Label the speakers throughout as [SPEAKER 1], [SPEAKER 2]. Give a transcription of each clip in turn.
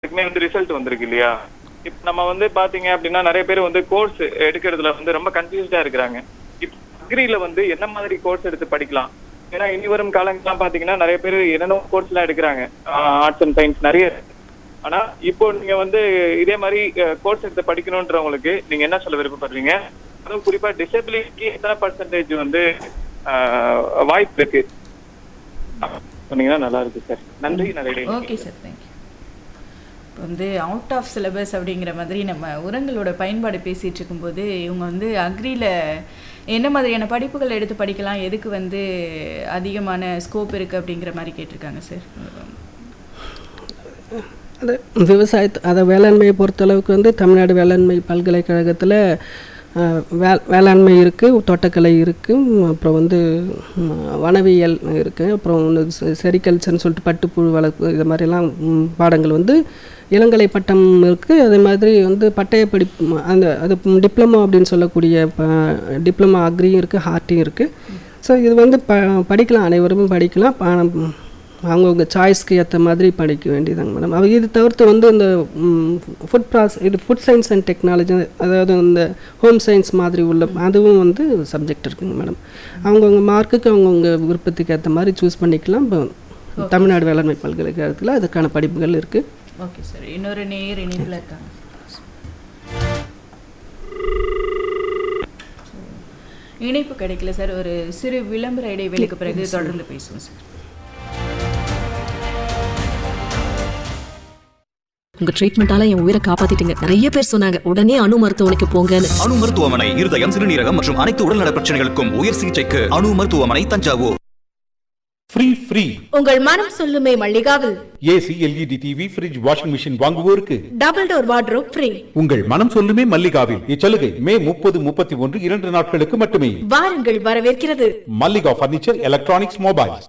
[SPEAKER 1] எல்லாருக்குமே வந்து ரிசல்ட் வந்திருக்கு இல்லையா இப்ப நம்ம வந்து பாத்தீங்க அப்படின்னா நிறைய பேர் வந்து கோர்ஸ் எடுக்கிறதுல வந்து ரொம்ப கன்ஃபியூஸ்டா இருக்கிறாங்க இப்ப அக்ரில வந்து என்ன மாதிரி கோர்ஸ் எடுத்து படிக்கலாம் ஏன்னா இனி வரும் காலங்கள்லாம் பாத்தீங்கன்னா நிறைய பேர் என்னென்ன கோர்ஸ் எல்லாம் எடுக்கிறாங்க ஆர்ட்ஸ் அண்ட் சயின்ஸ் நிறைய இருக்கு. ஆனா இப்போ நீங்க வந்து இதே மாதிரி கோர்ஸ் எடுத்து படிக்கணும்ன்றவங்களுக்கு நீங்க என்ன சொல்ல விருப்பப்படுறீங்க அதுவும் குறிப்பா டிசபிலிட்டிக்கு எத்தனை பர்சன்டேஜ் வந்து ஆஹ், வாய்ப்பு இருக்கு சொன்னீங்கன்னா நல்லா இருக்கு சார் நன்றி நிறைய
[SPEAKER 2] ஓகே சார் தேங்க்யூ இப்போ வந்து அவுட் ஆஃப் சிலபஸ் அப்படிங்கிற மாதிரி நம்ம உரங்களோட பயன்பாடு பேசிகிட்டு இருக்கும்போது இவங்க வந்து அக்ரியில் என்ன மாதிரியான படிப்புகள் எடுத்து படிக்கலாம் எதுக்கு வந்து அதிகமான ஸ்கோப் இருக்குது அப்படிங்கிற மாதிரி கேட்டிருக்காங்க சார்
[SPEAKER 3] அது விவசாயத்தை அதை வேளாண்மையை பொறுத்தளவுக்கு வந்து தமிழ்நாடு வேளாண்மை பல்கலைக்கழகத்தில் அஹ், வே வேளாண்மை இருக்குது தோட்டக்கலை இருக்குது அப்புறம் வந்து ம், வனவியல் இருக்குது அப்புறம் வந்து செ- செரிகல்ச்சர்னு சொல்லிட்டு பட்டுப்புழு வளர்ப்பு இது மாதிரிலாம் ம், பாடங்கள் வந்து இளங்கலை பட்டம் இருக்குது அதே மாதிரி வந்து பட்டய படிப்பு ம, அந்த அது டிப்ளமோ அப்படின்னு சொல்லக்கூடிய ப டிப்ளமோ அக்ரியும் இருக்குது ஹார்ட்டியும் இருக்குது ஸோ இது வந்து ப படிக்கலாம் அனைவரும் படிக்கலாம் ப- அவங்கவுங்க சாய்ஸ்க்கு ஏற்ற மாதிரி படிக்க வேண்டியதாங்க மேடம் அவங்க இது தவிர்த்து வந்து இந்த ஃபுட் ப்ராஸ் இது ஃபுட் சயின்ஸ் அண்ட் டெக்னாலஜி அதாவது இந்த ஹோம் சயின்ஸ் மாதிரி உள்ள அதுவும் வந்து சப்ஜெக்ட் இருக்குங்க மேடம் அவங்கவுங்க மார்க்குக்கு அவங்கவுங்க விருப்பத்துக்கு ஏற்ற மாதிரி சூஸ் பண்ணிக்கலாம் இப்போ தமிழ்நாடு வேளாண்மை பல்கலைக்கழகத்தில் அதுக்கான படிப்புகள் இருக்குது
[SPEAKER 2] ஓகே சார் இன்னொரு நேர் இணைப்பில் இருக்காங்க இணைப்பு கிடைக்கல சார் ஒரு சிறு விளம்பர இடைவேளைக்கு பிறகு தொடர்ந்து பேசுவோம் சார்
[SPEAKER 4] உங்க ட்ரீட்மெண்டால என் உயிரை காப்பாத்திட்டீங்க நிறைய பேர் சொன்னாங்க உடனே அணு மருத்துவமனைக்கு போங்கன்னு
[SPEAKER 5] அணு மருத்துவமனை இருதயம் சிறுநீரகம் மற்றும் அனைத்து உடல்நல பிரச்சனைகளுக்கும் உயர் சிகிச்சைக்கு அணு மருத்துவமனை தஞ்சாவூர்
[SPEAKER 6] ஃப்ரீ ஃப்ரீ
[SPEAKER 7] உங்கள் மனம் சொல்லுமே மல்லிகாவில்
[SPEAKER 6] AC LED TV fridge washing machine வாங்குவோருக்கு
[SPEAKER 7] டபுள் டோர் வார்ட்ரோப் ஃப்ரீ
[SPEAKER 6] உங்கள் மனம் சொல்லுமே மல்லிகாவில் இச்சலுகை மே முப்பது முப்பத்தி ஒன்று இரண்டு நாட்களுக்கு மட்டுமே
[SPEAKER 7] வாருங்கள் வரவேற்கிறது
[SPEAKER 6] மல்லிகா பர்னிச்சர் எலக்ட்ரானிக்ஸ் மொபைல்ஸ்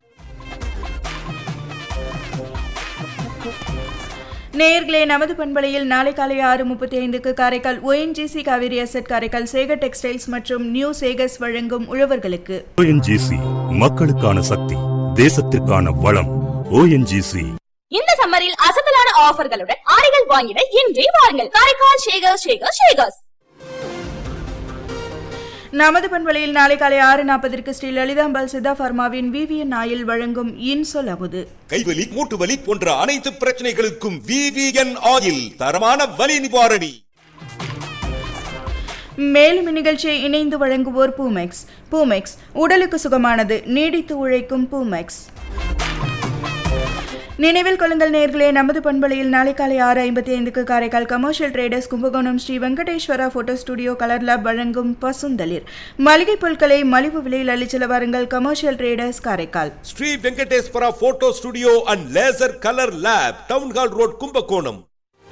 [SPEAKER 2] நேயர்களே நமது பண்பலையில் நாளை காலை ஆறு முப்பத்தி ஐந்துக்கு Karaikal ONGC Kaveri asset Karaikal Sekar textiles மற்றும் நியூ சேகர்ஸ் வழங்கும் உழவர்களுக்கு
[SPEAKER 8] ஓஎன்ஜிசி மக்களுக்கான சக்தி தேசத்திற்கான வளம் ஓஎன்ஜிசி
[SPEAKER 9] இந்த சம்மரில் அசத்தலான ஆஃபர்களுடன் ஆடைகள் வாங்கிட இன்றே வாருங்கள் காரைக்கால் ஷேகர் ஷேகர் ஷேகர்ஸ்
[SPEAKER 2] நமது பண்பலையில் நாளை காலை ஆறு நாற்பதற்கு ஸ்ரீ லலிதாம்பாள் சித்தா பர்மாவின் விவிஎன் ஆயில் வழங்கும் இன்சொல் அமுது
[SPEAKER 10] கைவலி மூட்டு வலி போன்ற அனைத்து பிரச்சனைகளுக்கும் விவிஎன் ஆயில் தரமான வலி நிவாரணி
[SPEAKER 2] மேலும் இந்நிகழ்ச்சியை இணைந்து வழங்குவோர் பூமெக்ஸ் பூமெக்ஸ் உடலுக்கு சுகமானது நீடித்து உழைக்கும் பூமெக்ஸ் நினைவில் கொள்ளுங்கள் நேர்களே நமது பண்பலையில் நாளை காலை ஆறு ஐம்பத்தி ஐந்துக்கு Karaikal commercial traders Kumbakonam Shri Venkateswara photo studio colour lab வழங்கும் பசுந்தளிர் மளிகை பொருட்களை மலிவு விலையில் அளிச்சல வாருங்கள் commercial traders Karaikal
[SPEAKER 10] Shri Venkateswara photo studio and laser colour lab town hall road Kumbakonam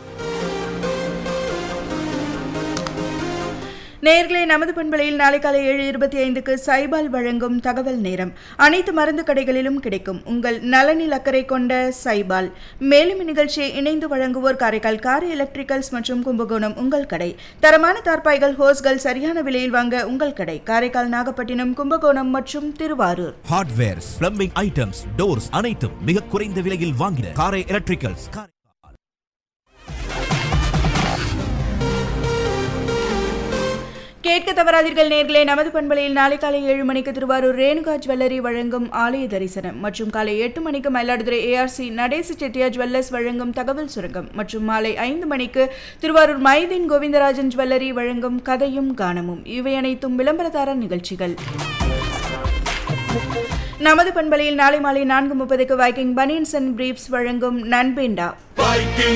[SPEAKER 2] நேர்களே நமது பண்பலையில் நாளை காலை ஏழு இருபத்தி ஐந்துக்கு சைபால் வழங்கும் தகவல் நேரம் அனைத்து மருந்து கடைகளிலும் கிடைக்கும் உங்கள் நலனில் அக்கறை கொண்ட சைபால் மேலும் இந்நிகழ்ச்சியை இணைந்து வழங்குவோர் காரைக்கால் கார் எலக்ட்ரிக்கல்ஸ் மற்றும் கும்பகோணம் உங்கள் கடை தரமான தார்பாய்கள் ஹோஸ்கள் சரியான விலையில் வாங்க உங்கள் கடை காரைக்கால் நாகப்பட்டினம் கும்பகோணம் மற்றும் Thiruvarur
[SPEAKER 11] hardwares plumbing items doors அனைத்தும் மிக குறைந்த விலையில் வாங்கின காரை எலக்ட்ரிக்கல்ஸ்
[SPEAKER 2] கேட்க தவறாதீர்கள் நேர்களே நமது பண்பலையில் நாளை காலை ஏழு மணிக்கு திருவாரூர் ரேணுகா ஜுவல்லரி வழங்கும் ஆலய தரிசனம் மற்றும் காலை எட்டு மணிக்கு மயிலாடுதுறை ஏஆர்சி நடேசு செட்டியா ஜுவல்லர்ஸ் வழங்கும் தகவல் சுரங்கம் மற்றும் மாலை ஐந்து மணிக்கு திருவாரூர் மைதீன் கோவிந்தராஜன் ஜுவல்லரி வழங்கும் கதையும் கானமும் இவை அனைத்தும் விளம்பரதார நிகழ்ச்சிகள் நமது பண்பலையில் நாளை மாலை நான்கு முப்பதுக்கு வைக்கிங் பனியன்ஸ் அண்ட் பிரீப்ஸ் வழங்கும் நண்பேண்டா
[SPEAKER 10] வைக்கிங்